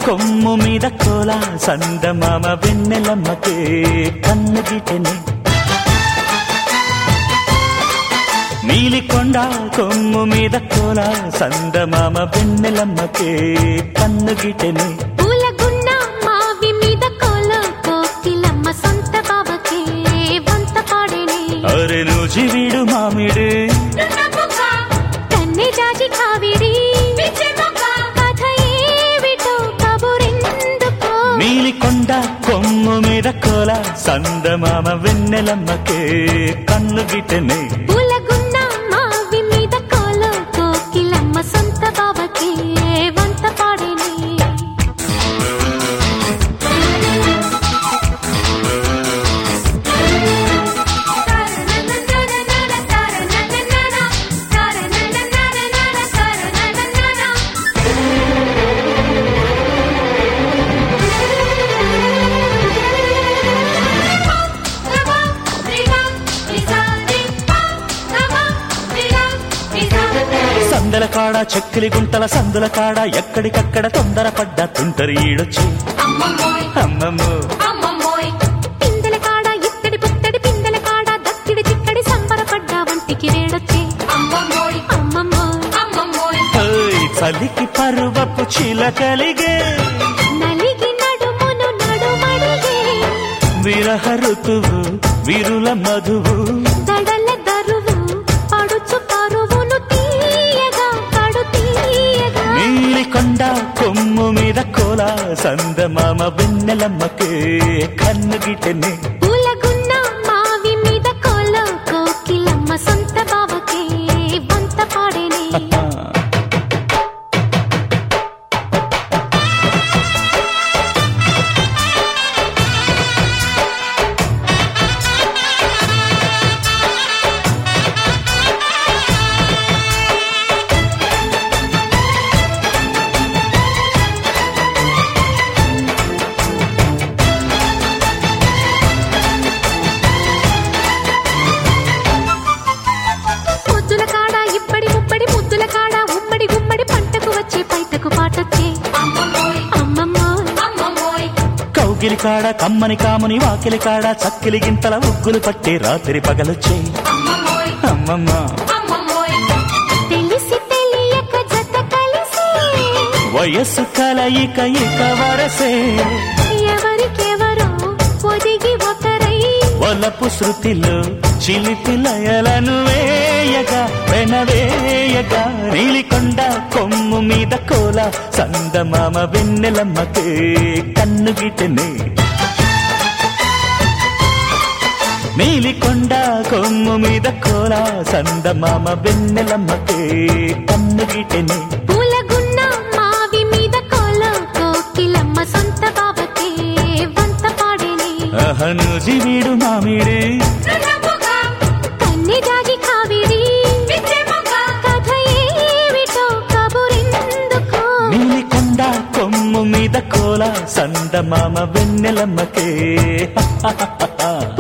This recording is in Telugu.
కొమ్ము మీద కోల సందమామ వెన్నెలమ్మకే కన్ను గిటెనే నీలికొండ కొమ్ము మీద కోల సందమామ వెన్నెలమ్మకే కన్ను గిటెనే పూలగున్న మావి మీద కోల కోకిలమ్మ సొంత బావకే వంత పాడేనే అరే నూజివీడు మామిడి కన్నె జాజి కావిడి కథ ఏమిటో కబురెందుకో నీలికొండ కొమ్ము మీద కోల సందమామ వెన్నెలమ్మకే కన్ను గిటెనే పూలగున్న మావి మీద కోల కోకిలమ్మ సొంత బావకే వంత పాడేనే సందల కాడ చక్కిలి గుంటల సందుల కాడ ఎక్కడికక్కడ తొందరపడ్డ తుంటరి ఈడొచ్చి అమ్మమ్మో పిందెల కాడ ఇత్తడి పుత్తడి పిందెల కాడ దక్కిడి చిక్కడి సంబరపడ్డ వంటికి వేడొచ్చే అమ్మమ్మో ఓయ్, చలికి పరువపు చిలకలిగే నలిగి నడుమును నడుమడిగే విరహ ఋతువు విరుల మధువు దడల దరువు పడుచు పరువును తీయగా కడు తీయగా నీలికొండ కొమ్ము మీద కోల సందమామ వెన్నెలమ్మకే కన్ను గిటెనే పూలగున్న మావి మీద కోల కోకిలమ్మ సొంత బావకే వంత పాడేనే ముద్దుల కాడ ఇప్పటి ముప్పడి ముద్దుల కాడ ఉమ్మడి గుమ్మడి పంటకు వచ్చే పైటకు పాటొచ్చే అమ్మమ్మో కౌగిలి కాడ కమ్మని కాముని వాకిలి కాడ చక్కిలి గింతల ఉగ్గులు పట్టే రాత్రి పగలొచ్చే అమ్మమ్మ తెలిసి తెలియక జత కలిసి వయస్సు కలయిక ఇక వరసే ఎవరికెవరో ఒదిగి ఒకరై వలపు శృతిలో చిలిపి లయలను వేయగా వెనవేయగా నీలికొండ కొమ్ము మీద కోల సందమామ వెన్నెలమ్మకే కన్ను గిటెనే నీలికొండ కొమ్ము మీద కోల సందమామ వెన్నెలమ్మకే కన్ను గిటెనే పూలగున్న మావి మీద కోల కోకిలమ్మ సొంత బాబకే వంత పాడేనే అహను జీవిడు మామిడి కన్నె జాగి కావిడి కథ ఏమిటో కబురెందుకో నీలికొండ కొమ్ము మీద కోల సందమామ వెన్నెలమ్మకే